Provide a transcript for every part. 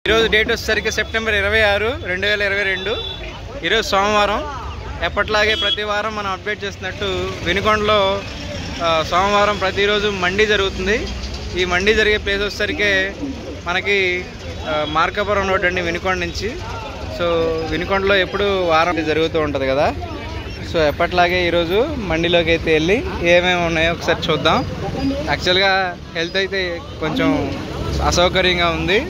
ఈరోజు డేట్ వచ్చేసరికి సెప్టెంబర్ ఇరవై ఆరు రెండు వేల ఇరవై రెండు ఈరోజు సోమవారం ఎప్పట్లాగే ప్రతి వారం మనం అప్డేట్ చేసినట్టు వినుకొండలో ఆ, సోమవారం ప్రతిరోజు మండీ జరుగుతుంది ఈ మండీ జరిగే ప్లేస్ వచ్చేసరికి మనకి ఆ, మార్కాపురం రోడ్ అండి వినుకొండ నుంచి సో వినుకొండలో ఎప్పుడు వారం జరుగుతూ ఉంటుంది కదా సో ఎప్పట్లాగే ఈరోజు మండీలోకి అయితే వెళ్ళి ఏమేమి ఉన్నాయో ఒకసారి చూద్దాం యాక్చువల్గా హెల్త్ అయితే కొంచెం అసౌకర్యంగా ఉంది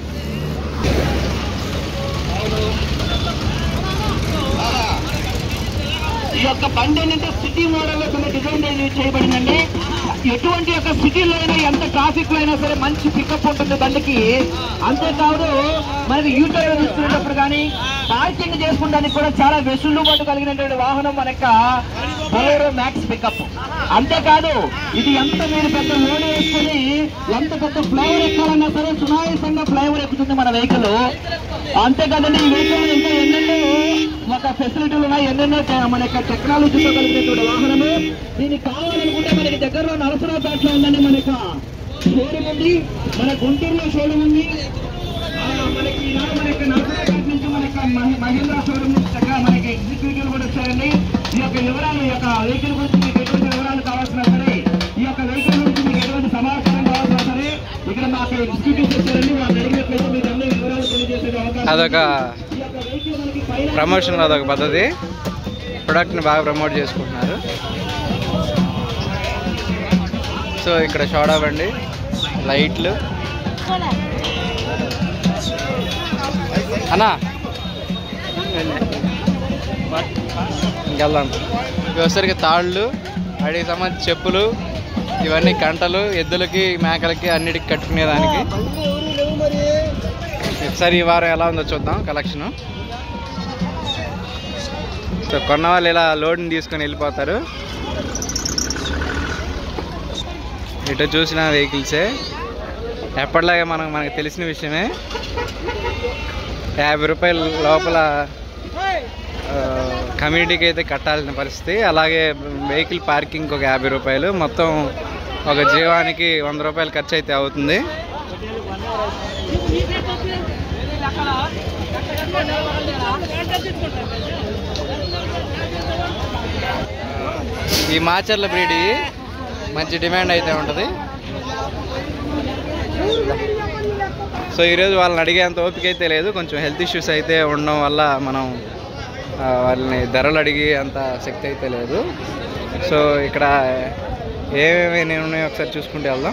ఈ యొక్క బండి ఏంటంటే సిటీ మోడల్ లో కింద డిజైన్ చేయబడిందండి ఎటువంటి యొక్క సిటీలో అయినా ఎంత ట్రాఫిక్ లో అయినా సరే మంచి పికప్ ఉంటుంది బండికి అంతేకాదు మనకి యూటర్న్ తీసుకునేటప్పుడు కానీ పార్కింగ్ చేసుకోవడానికి కూడా చాలా వెసులుబాటు కలిగినటువంటి వాహనం మన యొక్క బొలేరో మ్యాక్స్ పికప్ అంతేకాదు ఇది ఎంత మీరు పెద్ద లోడ్ వేసుకుని ఎంత పెద్ద ఫ్లైఓవర్ ఎక్కాలన్నా సరే సునాయాసంగా ఫ్లైఓవర్ ఎక్కుతుంది మన వెహికల్ అంతేకాదండి ఈ వెహికల్ ఇంకా ఎన్నెన్నో ఒక ఫెసిలిటీలు ఉన్నాయి ఎన్నెన్నో టె- మన యొక్క టెక్నాలజీతో కలిగినటువంటి వాహనము దీనికి కావాలనుకుంటే మనకి దగ్గరలో నరసరావుపేటలో ఉందండి మన యొక్క షోరూమ్ ఉంది మన గుంటూరులో షోరూమ్ ఉంది ఆ, మనకి ఈనాడు మన యొక్క నరసరావుపేట నుంచి మన యొక్క మహి- మహీంద్రా షోరూమ్ నుంచి దగ్గర మనకి ఎగ్జిక్యూటివ్ కూడా వచ్చారండి ఈ యొక్క వివరాలు ఈ యొక్క వెహికల్ గురించి మీకు ఎటువంటి వివరాలు కావాల్సిన సరే ఈ యొక్క వెహికల్ గురించి మీకు ఎటువంటి సమాచారం కావాల్సిన సరే ఇక్కడ మాకు ఎగ్జిక్యూటివ్స్ వచ్చారండి వాళ్ళు అడిగినట్లయితే మీకు అన్ని వివరాలు తెలియజేసే అవకాశం అదొక ఈ యొక్క వెహికల్ మనకి పైన ప్రమోషన్ అదొక పద్ధతి ప్రొడక్ట్ని బాగా ప్రమోట్ చేసుకుంటున్నారు సో ఇక్కడ షోడా బండి లైట్లు అన్నా ఇంకెళ్దాం వ్యవసాయకి తాళ్ళు వాటికి సంబంధించి చెప్పులు ఇవన్నీ కంటలు ఎద్దులకి మేకలకి అన్నిటికి కట్టుకునేదానికి ఒకసారి ఈ వారం ఎలా ఉందో చూద్దాం కలెక్షను సో కొన్న వాళ్ళు ఇలా లోడ్ని తీసుకొని వెళ్ళిపోతారు ఇటు చూసిన వెహికల్సే ఎప్పటిలాగే మనం మనకు తెలిసిన విషయమే యాభై రూపాయల లోపల ఆ, కమ్యూనిటీకి అయితే కట్టాల్సిన పరిస్థితి అలాగే వెహికల్ పార్కింగ్ ఒక యాభై రూపాయలు మొత్తం ఒక జీవానికి వంద రూపాయలు ఖర్చు అయితే అవుతుంది ఈ మాచర్ల బ్రీడ్ ఇవి మంచి డిమాండ్ అయితే ఉంటుంది సో ఈరోజు వాళ్ళని అడిగేంత ఓపిక అయితే లేదు కొంచెం హెల్త్ ఇష్యూస్ అయితే ఉండడం వల్ల మనం ఆ, వాళ్ళని ధరలు అడిగి అంత శక్తి అయితే లేదు సో ఇక్కడ ఏమేమి ఉన్నాయో ఒకసారి చూసుకుంటే వెళ్దాం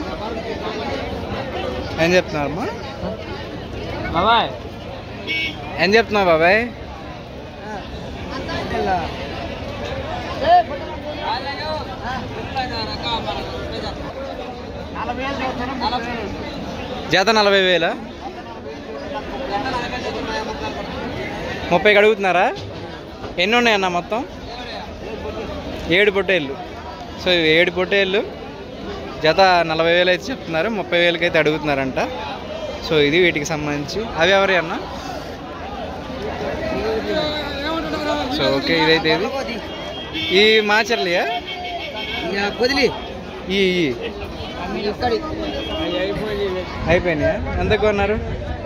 ఏం చెప్తున్నారమ్మా బాబాయ్ ఏం చెప్తున్నావు బాబాయ్ జత నలభై వేల ముప్పైకి అడుగుతున్నారా ఎన్ని ఉన్నాయన్న మొత్తం ఏడు పొట్టేళ్ళు సో ఇవి ఏడు పొట్టేళ్ళు జత నలభై వేలు అయితే చెప్తున్నారు ముప్పై వేలకి అయితే అడుగుతున్నారంట సో ఇది వీటికి సంబంధించి అవి ఎవరి అన్న సో ఓకే ఇదైతే ఇది ఈ మాచర్లియా కుదిలి ఈ ఈ అయిపోయినాయా ఎంత కొన్నారు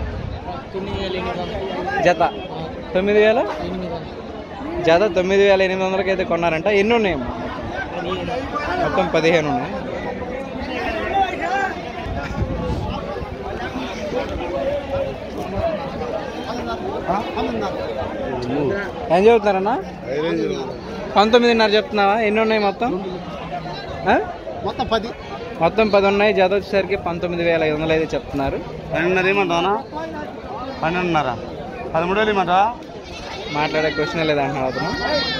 జత తొమ్మిది వేల జత తొమ్మిది వేల ఎనిమిది వందలకి అయితే కొన్నారంట ఎన్ని ఉన్నాయమ్మా మొత్తం పదిహేను ఉన్నాయి ఏం చెబుతున్నారన్నా పంతొమ్మిదిన్నర చెప్తున్నావా ఎన్ని ఉన్నాయి మొత్తం ఆ? మొత్తం పది మొత్తం పది ఉన్నాయి జత వచ్చేసరికి పంతొమ్మిది వేల ఐదు వందలు అయితే చెప్తున్నారు పన్నెండున్నర ఏమంటావా పన్నెండున్నర పదమూడు వేలు ఏమంటావా మాట్లాడే క్వశ్చన్ లేదంటున్నాడు అతను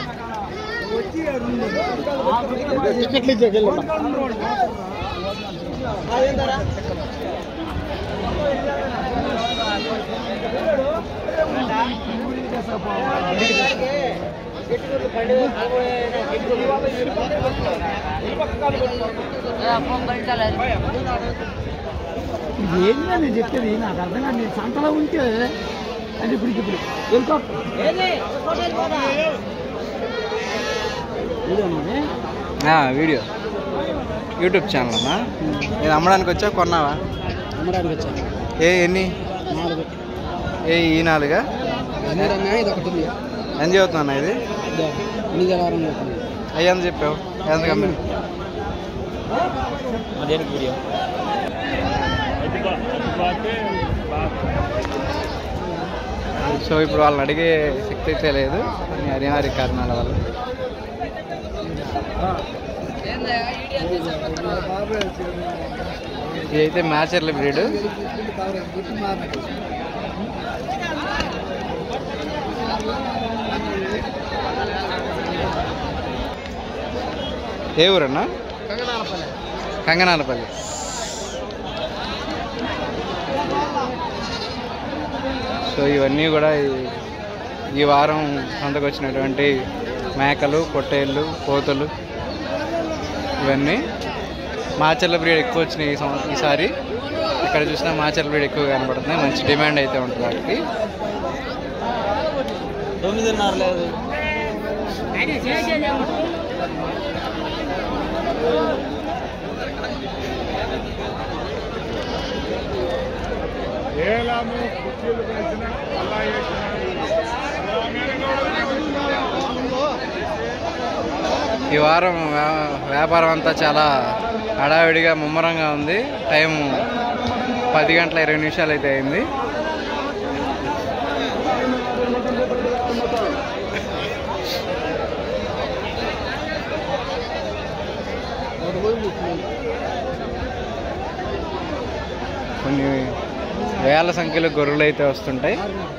ఏంటో నేను చెప్పేది నాకు అర్థం కాదు నేను సంతలో ఉంటే అది ఇప్పుడు ఇప్పుడు వెళ్ళిపో ఇదేనా ఆ, వీడియో యూట్యూబ్ ఛానల్ అమ్మా నేను అమ్మడానికి వచ్చా కొన్నావా అమ్మడానికి వచ్చాను ఏ ఎన్ని నాలుగు ఏ ఈ నాలుగా ఇది ఒకటి ఉంది ఎంత చదువుతున్నా ఇది ఎనిమిది వారం అవుతుంది అయ్యి ఎంత చెప్పావు ఎంత కమ్మి అదేనికి వీడియో సో ఇప్పుడు వాళ్ళని అడిగే శక్తి అయితే లేదు కొన్ని అనివార్య కారణాల వల్ల ఇది అయితే మ్యాచర్ల బ్రీడ్ ఏ ఊరన్నా కంగనాలపల్లి సో ఇవన్నీ కూడా ఈ- ఈ వారం సంతకు వచ్చినటువంటి మేకలు పొట్టేళ్ళు కోతలు ఇవన్నీ మాచర్ల బ్రీడ్ ఎక్కువ వచ్చినాయి ఈ సంవ- ఈసారి ఇక్కడ చూసినా మాచర్ల బ్రీడ్ ఎక్కువ కనబడుతున్నాయి మంచి డిమాండ్ అయితే ఉంటుంది వాటికి తొమ్మిదిన్నర లేదు ఈ వారం వ్యా- వ్యాపారం అంతా చాలా హడావిడిగా ముమ్మరంగా ఉంది టైం పది గంటల ఇరవై నిమిషాలు అయితే అయింది కొన్ని వేల సంఖ్యలో గొర్రెలు అయితే వస్తుంటాయి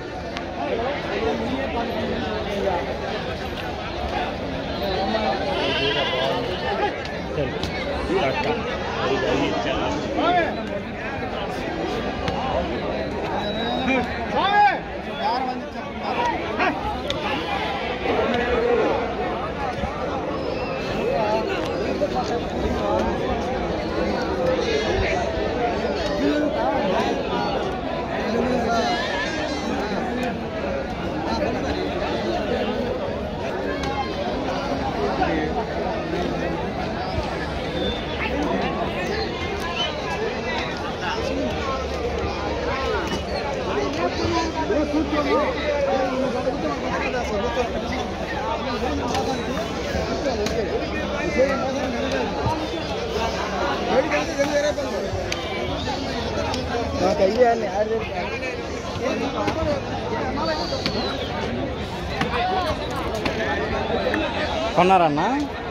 కొన్నారన్నా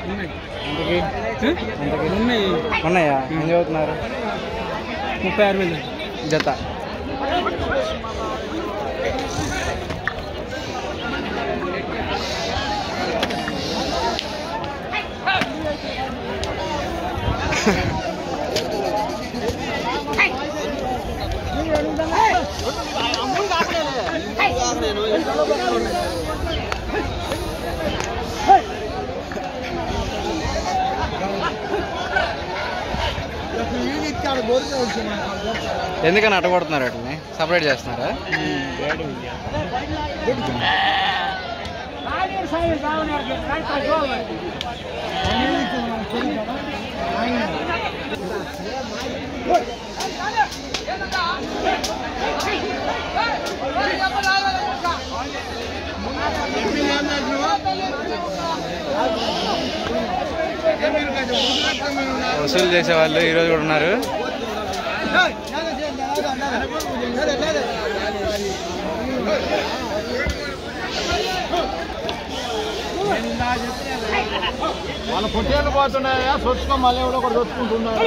ఉన్నాయి ఉన్నాయా ఏం చదువుతున్నారు ముప్పై ఆరు వేలు జత ఎందుకని అట్టగొడుతున్నారు వాటిని సపరేట్ చేస్తున్నారా వసూలు చేసే వాళ్ళు ఈరోజు కూడా ఉన్నారు వాళ్ళ పొట్టేళ్ళు పోతున్నాయా సొచ్చుకో మళ్ళీ ఎవడో ఒకటి దొచ్చుకుంటున్నారు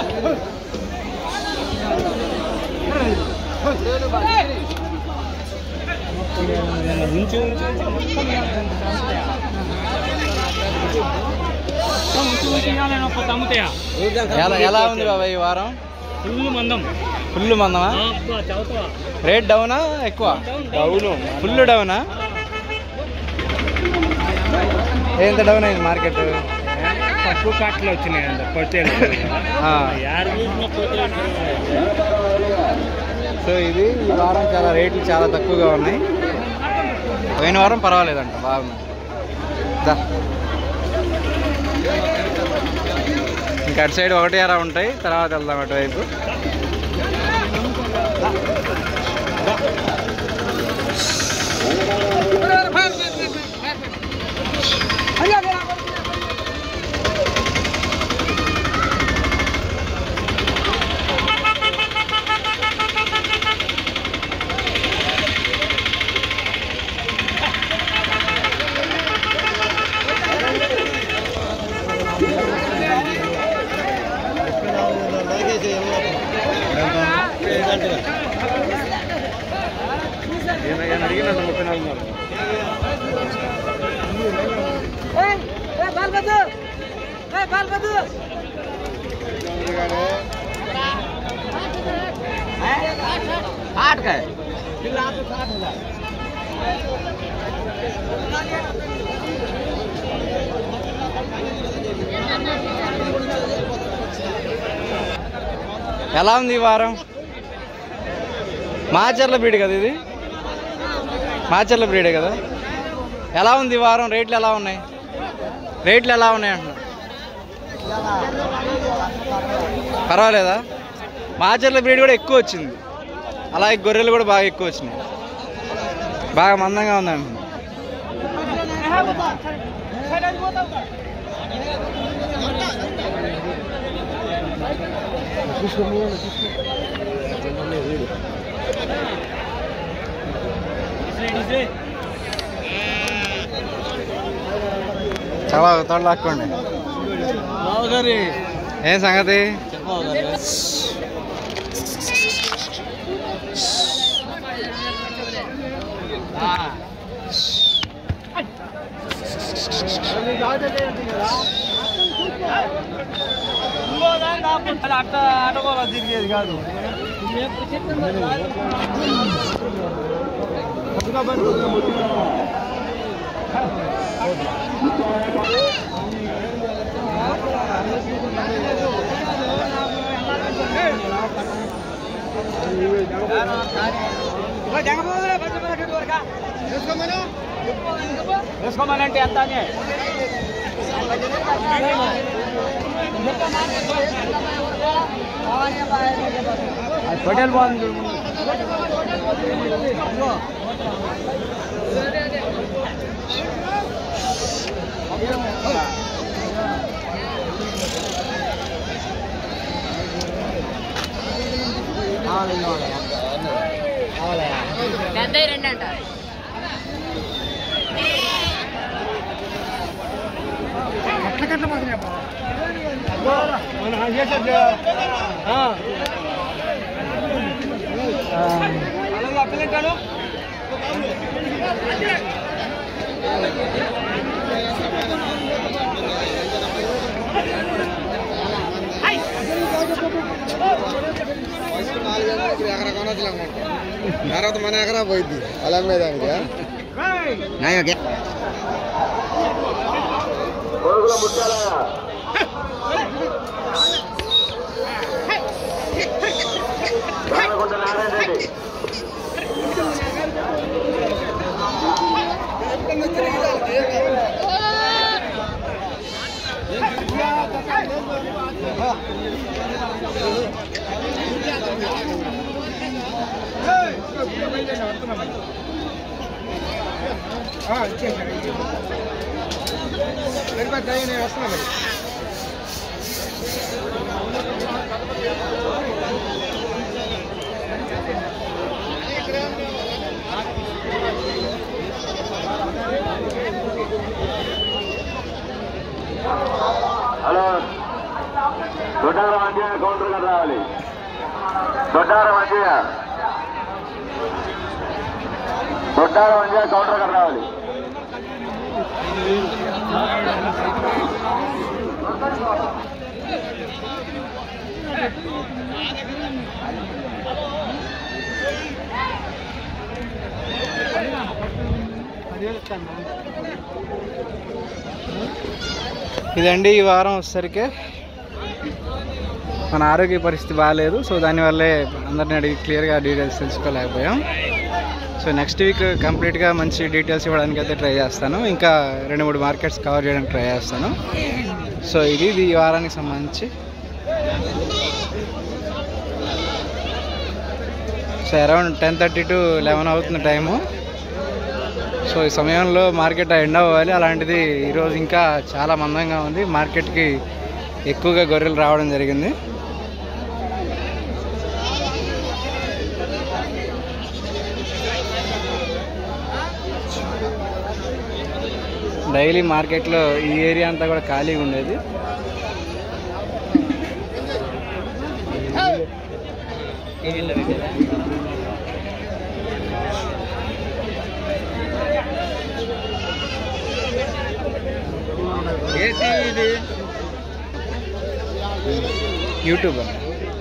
అమ్ముతాయా ఎలా ఎలా ఉంది బాబాయ్ ఈ వారం ఫుల్ మందం ఫుల్ మందమా అబ్బా చదువుతావా రేట్ డౌనా ఎక్కువ డౌను ఫుల్ డౌనా ఎంత డౌన్ అయింది మార్కెట్ తక్కువ కాట్లు వచ్చినాయి అంత పొట్టేలు ఆ. యారు చూసిన పొట్టేలు సో ఇది ఈ వారం చాలా రేట్లు చాలా తక్కువగా ఉన్నాయి పోయిన వారం పర్వాలేదంట బాగున్నాయి దా ఇంకా అటు సైడ్ ఒకటి అరా ఉంటాయి తర్వాత వెళ్దాం అటువైపు నేను అడిగిన ముప్పై నాలుగు आठ का ఎలా ఉంది ఈ వారం మాచర్ల బ్రీడ్ కదా ఇది మాచర్ల బ్రీడే కదా ఎలా ఉంది ఈ వారం రేట్లు ఎలా ఉన్నాయి రేట్లు ఎలా ఉన్నాయి అంటున్నా పర్వాలేదా మాచర్ల బ్రీడ్ కూడా ఎక్కువ వచ్చింది అలాగే గొర్రెలు కూడా బాగా ఎక్కువ వచ్చినాయి బాగా మందంగా ఉంది అంటున్నా చాలా తోడు లాక్కోండి ఏం సంగతి వేసుకోమనంటే ఎంత అని హోటల్ బాగుంది పెద్దవి రెండు అంట తర్వాత మన ఎకరా పోయింది అలా అమ్మేదానికి వస్తున్నా మరి హలో దొడ్డార మంచిగా కౌంటర్ కదా రావాలి దొడ్డార మంచిగా దొడ్డార మంచిగా కౌంటర్ కదా రావాలి ఇదండి ఈ వారం వచ్చేసరికి మన ఆరోగ్య పరిస్థితి బాగాలేదు సో దానివల్లే అందరిని అడిగి క్లియర్గా డీటెయిల్స్ తెలుసుకోలేకపోయాం సో నెక్స్ట్ వీక్ కంప్లీట్గా మంచి డీటెయిల్స్ ఇవ్వడానికి అయితే ట్రై చేస్తాను ఇంకా రెండు మూడు మార్కెట్స్ కవర్ చేయడానికి ట్రై చేస్తాను సో ఇది ఇది ఈ వారానికి సంబంధించి so around ten thirty to eleven అవుతుంది టైము సో ఈ సమయంలో మార్కెట్ ఎండ్ అవ్వాలి అలాంటిది ఈరోజు ఇంకా చాలా మందంగా ఉంది మార్కెట్కి ఎక్కువగా గొర్రెలు రావడం జరిగింది డైలీ మార్కెట్లో ఈ ఏరియా అంతా కూడా ఖాళీగా ఉండేది యూట్యూబ్ అన్న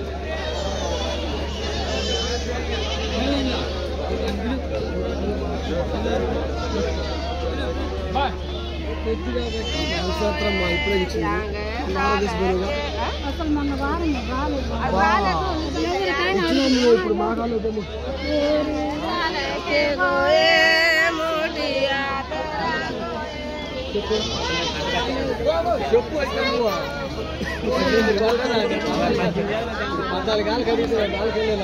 ఇప్పుడే ఇచ్చింది అసలు మొన్న వారం రాలేదు ఇచ్చినాము ఇప్పుడు మా కాళ్ళు ఏమో. చెప్పు అయితే నువ్వు. పద్నాలుగు కాళ్ళు కడిగితే నాలుగు వెళ్ళేలా.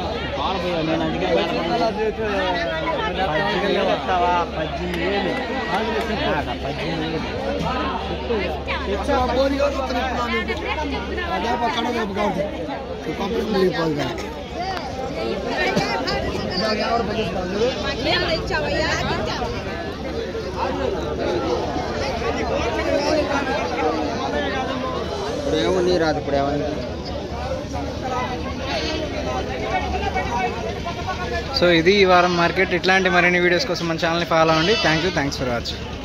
తెచ్చా, పోనీ ఎవరు వస్తున్నారు ఇప్పుడు నాకు? అదే పక్కన రేపు కావాలి. ఈ పక్కన ఉంది ఈ పక్కన. నాకు ఎవరు పనిచేస్తారు మీరు? ఇప్పుడు ఏముంది రాదు ఇప్పుడు ఏమన్నా సో ఇది ఈ వారం మార్కెట్ ఇట్లాంటి మరిన్ని వీడియోస్ కోసం మన ఛానల్ని ఫాలో అవ్వండి thank you thanks for watching